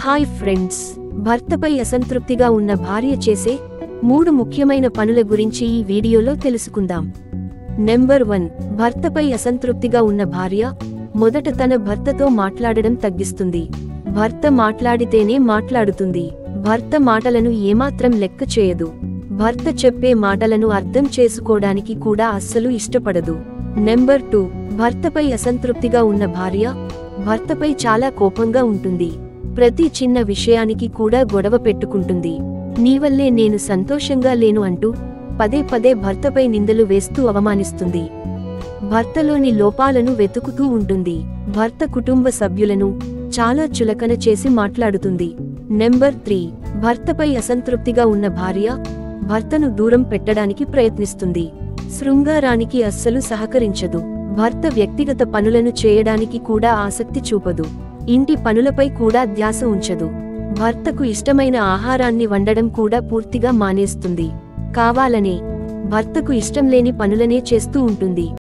hi friends భర్తపై అసంతృప్తిగా ఉన్న భార్య చేసే మూడు ముఖ్యమైన పనుల గురించి ఈ వీడియోలో తెలుసుకుందాం నెంబర్ వన్ భర్తపై అసంతృప్తిగా ఉన్న భార్య మొదట తన భర్తతో మాట్లాడడం తగ్గిస్తుంది భర్త మాట్లాడితేనే మాట్లాడుతుంది భర్త మాటలను ఏమాత్రం లెక్క చేయదు భర్త చెప్పే మాటలను అర్థం చేసుకోవడానికి కూడా అస్సలు ఇష్టపడదు నెంబర్ టూ భర్తపై అసంతృప్తిగా ఉన్న భార్య భర్తపై చాలా కోపంగా ఉంటుంది ప్రతి చిన్న విషయానికి కూడా గొడవ పెట్టుకుంటుంది నీవల్లే నేను సంతోషంగా లేను అంటూ పదే పదే భర్తపై నిందలు వేస్తూ అవమానిస్తుంది భర్తలోని లోపాలను వెతుకుతూ ఉంటుంది భర్త కుటుంబ సభ్యులను చాలా చులకన చేసి మాట్లాడుతుంది నెంబర్ త్రీ భర్తపై అసంతృప్తిగా ఉన్న భార్య భర్తను దూరం పెట్టడానికి ప్రయత్నిస్తుంది శృంగారానికి అస్సలు సహకరించదు భర్త వ్యక్తిగత పనులను చేయడానికి కూడా ఆసక్తి చూపదు ఇంటి పనులపై కూడా ధ్యాస ఉంచదు భర్తకు ఇష్టమైన ఆహారాన్ని వండడం కూడా పూర్తిగా మానేస్తుంది కావాలనే భర్తకు ఇష్టం లేని పనులనే చేస్తూ ఉంటుంది